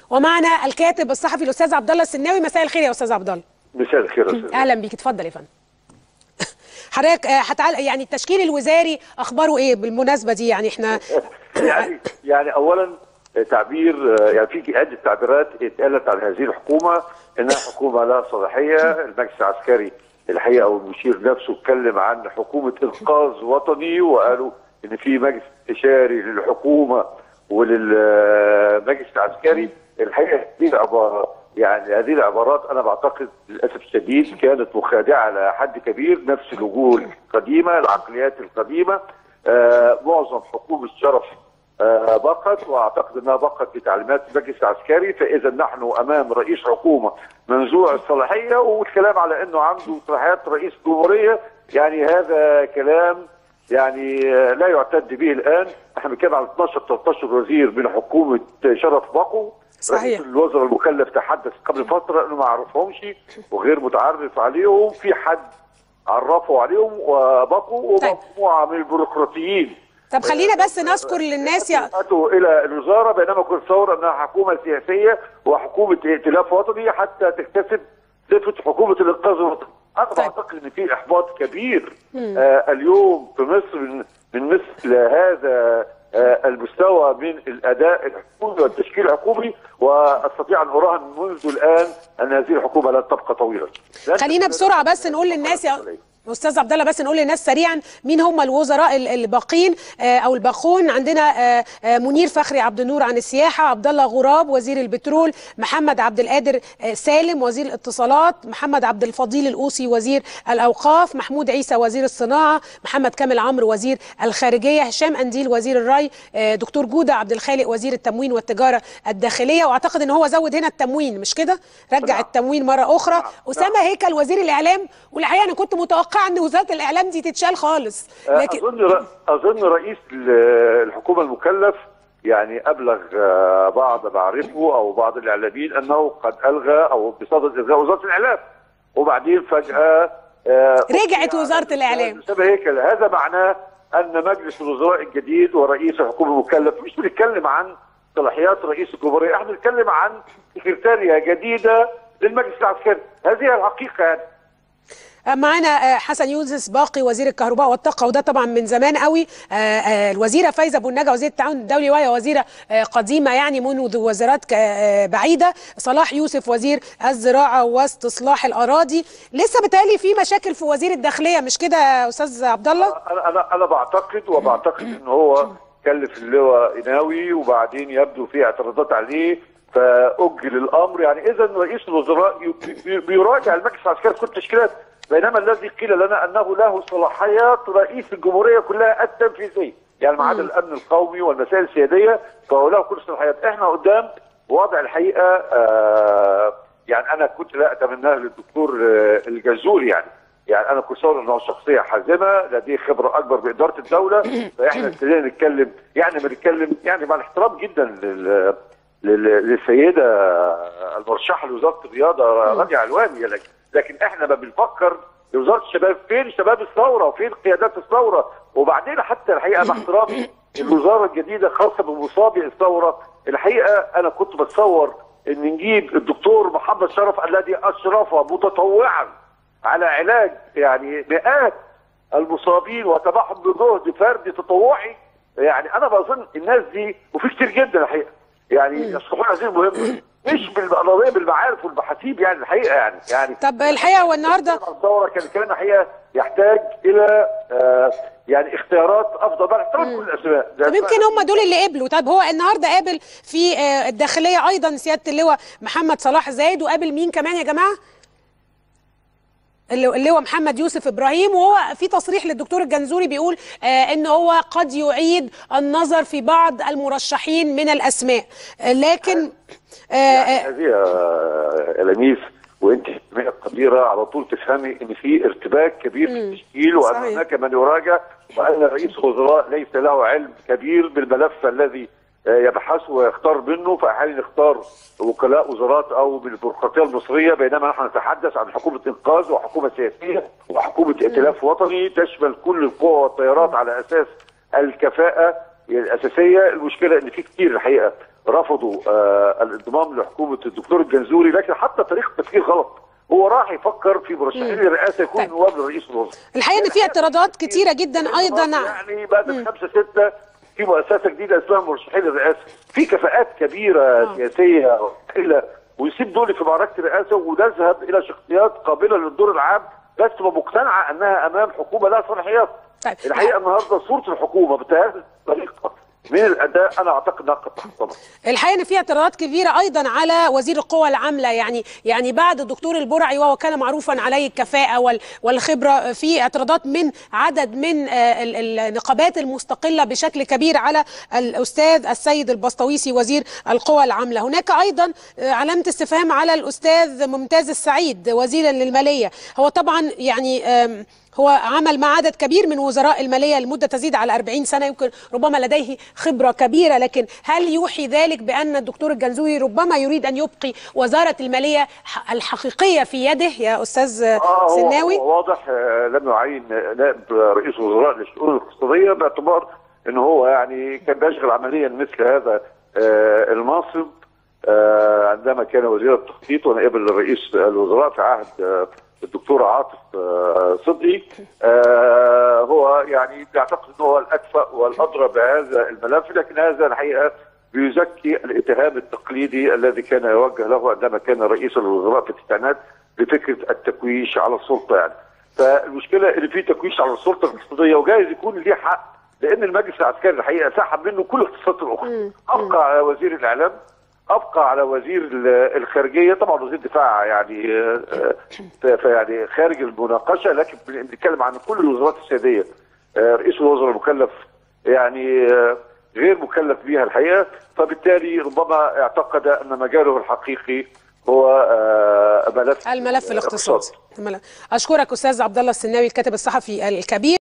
ومعنا الكاتب الصحفي الاستاذ عبد الله السناوي مساء الخير يا استاذ عبد الله مساء الخير يا استاذ اهلا بيك اتفضل يا فندم حضرتك آه، هتعال يعني التشكيل الوزاري اخباره ايه بالمناسبه دي يعني احنا يعني يعني اولا تعبير يعني في عده تعبيرات اتقالت عن هذه الحكومه انها حكومه لا صلاحيه المجلس العسكري الحقيقه او المشير نفسه اتكلم عن حكومه انقاذ وطني وقالوا ان في مجلس استشاري للحكومه وللمجلس العسكري الحقيقه دي العباره يعني هذه العبارات انا بعتقد للاسف الشديد كانت مخادعه لحد كبير نفس الوجوه القديمه العقليات القديمه آه معظم حكومه شرف آه بقت واعتقد انها بقت بتعليمات المجلس العسكري فاذا نحن امام رئيس حكومه منزوع الصلاحيه والكلام على انه عنده صلاحيات رئيس جمهوريه يعني هذا كلام يعني آه، لا يعتد به الان احنا بنتكلم على 12 13 وزير من حكومه شرف بقوا صحيح. رئيس الوزراء المكلف تحدث قبل فتره انه ما عرفهمش وغير متعرف عليهم في حد عرفوا عليهم وبقوا طيب. ومجموعه من البيروقراطيين طب خلينا بس نذكر للناس يا اتوا الى الوزاره بينما كنت تصور انها حكومه سياسيه وحكومه ائتلاف وطني حتى تكتسب صفه حكومه الانقاذ الوطني. انا طيب. بعتقد ان في احباط كبير آه اليوم في مصر من, من مثل هذا آه المستوى من الاداء الحكومي والتشكيل الحكومي واستطيع ان اراهن منذ الان ان هذه الحكومه لن تبقى طويلا. لن خلينا بسرعه بس نقول للناس يا استاذ عبد الله بس نقول للناس سريعا مين هم الوزراء ال- الباقين آه، او الباقون عندنا آه، آه، منير فخري عبد النور عن السياحه عبد الله غراب وزير البترول محمد عبد القادر آه، سالم وزير الاتصالات محمد عبد الفضيل الاوصي وزير الاوقاف محمود عيسى وزير الصناعه محمد كامل عمرو وزير الخارجيه هشام انديل وزير الري آه، دكتور جوده عبد الخالق وزير التموين والتجاره الداخليه واعتقد ان هو زود هنا التموين مش كده رجع نعم. التموين مره اخرى نعم. اسامه هيكل وزير الاعلام والحقيقه انا كنت متوقعه ان وزاره الاعلام دي تتشال خالص لكن اظن ر- اظن رئيس ال- الحكومه المكلف يعني ابلغ آه، بعض معارفه او بعض الاعلاميين انه قد الغى او بصدد الغاء وزاره الاعلام وبعدين فجاه آه، رجعت وزارة الإعلام. أستاذ هيكل هذا معناه ان مجلس الوزراء الجديد ورئيس الحكومه المكلف مش بنتكلم عن صلاحيات رئيس الجمهوريه احنا بنتكلم عن سكرتاريه جديده للمجلس العسكري هذه هي الحقيقه يعني معانا آه، حسن يونس باقي وزير الكهرباء والطاقه وده طبعا من زمان قوي آه، آه، الوزيره فايزه ابو النجا وزيره التعاون الدولي وهي وزيره آه، قديمه يعني منذ وزارات ك- آه، بعيده صلاح يوسف وزير الزراعه واستصلاح الاراضي لسه بتالي في مشاكل في وزير الداخليه مش كده يا استاذ عبد الله انا انا انا بعتقد وبعتقد ان هو كلف اللواء إناوي وبعدين يبدو في اعتراضات عليه فاجل الامر يعني اذا رئيس الوزراء ي- بي- بيراجع المجلس العسكري في كل التشكيلات بينما الذي قيل لنا انه له صلاحيات رئيس الجمهوريه كلها التنفيذيه يعني ما عدا الامن القومي والمسائل السياديه فهو له كل الصلاحيات احنا قدام وضع الحقيقه آه يعني انا كنت لا اتمناه للدكتور آه الجزوري يعني يعني انا كنت صور انه شخصيه حازمه لديه خبره اكبر باداره الدوله فاحنا ابتدينا نتكلم يعني بنتكلم يعني مع الاحترام جدا لل لل- للسيده المرشحه لوزاره الرياضه رانيا علواني لكن لكن احنا ما بنفكر لوزاره الشباب فين شباب الثوره وفين قيادات الثوره وبعدين حتى الحقيقه مع احترامي الوزاره الجديده خاصه بمصابي الثوره الحقيقه انا كنت بتصور ان نجيب الدكتور محمد شرف الذي اشرف متطوعا على علاج يعني مئات المصابين وتبعهم بجهد فردي تطوعي يعني انا بظن الناس دي وفي كتير جدا الحقيقه يعني يصلحون هذه المهمه مش بالقضيه بالمعارف والمحاسيب يعني الحقيقه يعني يعني طب الحقيقه هو النهارده الثوره كان كان الحقيقه يحتاج الى آه يعني اختيارات افضل بقى احترام كل الاسماء طب يمكن هم دول اللي قبلوا طب هو النهارده قابل في آه، الداخليه ايضا سياده اللواء محمد صلاح زايد وقابل مين كمان يا جماعه اللي- اللواء محمد يوسف ابراهيم وهو في تصريح للدكتور الجنزوري بيقول آه ان هو قد يعيد النظر في بعض المرشحين من الاسماء آه لكن آه يعني آه هذه يا لميس وانت حكميه قديره على طول تفهمي ان في ارتباك كبير في التشكيل وان صحيح. هناك من يراجع وان رئيس الوزراء ليس له علم كبير بالملف الذي آه، يبحثه ويختار منه فاحيانا يختار وكلاء وزارات او بالبيروقراطيه المصريه بينما نحن نتحدث عن حكومه انقاذ وحكومه سياسيه وحكومه ائتلاف وطني تشمل كل القوى والتيارات على اساس الكفاءه الاساسيه المشكله ان في كتير الحقيقه رفضوا آه الانضمام لحكومه الدكتور الجنزوري لكن حتى طريقه التفكير غلط هو راح يفكر في مرشحين الرئاسه يكون طيب. نواب لرئيس الوزراء الحقيقه ان في اعتراضات كتيره جدا ايضا يعني بعد خمسه سته في مؤسسه جديده اسمها مرشحين الرئاسه في كفاءات كبيره آه. سياسيه وقيله ويسيب دول في معركه الرئاسه ونذهب الى شخصيات قابله للدور العام بس تبقى مقتنعه انها امام حكومه لها صلاحيات طيب. الحقيقه النهارده صوره الحكومه بهذه الطريقه من الاداء انا اعتقد انها قد تحطمت الحقيقه ان في اعتراضات كبيره ايضا على وزير القوى العامله يعني يعني بعد الدكتور البرعي وهو كان معروفا عليه الكفاءه وال- والخبره في اعتراضات من عدد من آه، ال- النقابات المستقله بشكل كبير على الاستاذ السيد البسطويسي وزير القوى العامله هناك ايضا آه، علامه استفهام على الاستاذ ممتاز السعيد وزيرا للماليه هو طبعا يعني آم، هو عمل مع عدد كبير من وزراء الماليه لمده تزيد على 40 سنه يمكن ربما لديه خبره كبيره لكن هل يوحي ذلك بان الدكتور الجنزوري ربما يريد ان يبقي وزاره الماليه ح- الحقيقيه في يده يا استاذ اه هو- سناوي؟ هو واضح آه، لم يعين نائب رئيس وزراء للشؤون الاقتصاديه باعتبار ان هو يعني كان بيشغل عمليا مثل هذا آه، المنصب آه، عندما كان وزير التخطيط ونائب لرئيس الوزراء في عهد آه، الدكتور عاطف آه، صدقي آه، هو يعني بيعتقد انه هو الاكفأ والادرى بهذا الملف لكن هذا الحقيقه بيزكي الاتهام التقليدي الذي كان يوجه له عندما كان رئيس الوزراء في التسعينات بفكره التكويش على السلطه يعني فالمشكله ان في تكويش على السلطه الاقتصاديه وجايز يكون ليه حق لان المجلس العسكري الحقيقه سحب منه كل الاختصاصات الاخرى ابقى على وزير الاعلام ابقى على وزير ال- الخارجيه طبعا وزير الدفاع يعني آه، آه، ف- فيعني خارج المناقشه لكن بنتكلم عن كل الوزارات السياديه آه، رئيس الوزراء المكلف يعني آه، غير مكلف بها الحقيقه فبالتالي ربما اعتقد ان مجاله الحقيقي هو آه، ملف الملف الاقتصادي الملف. اشكرك استاذ عبد الله السناوي الكاتب الصحفي الكبير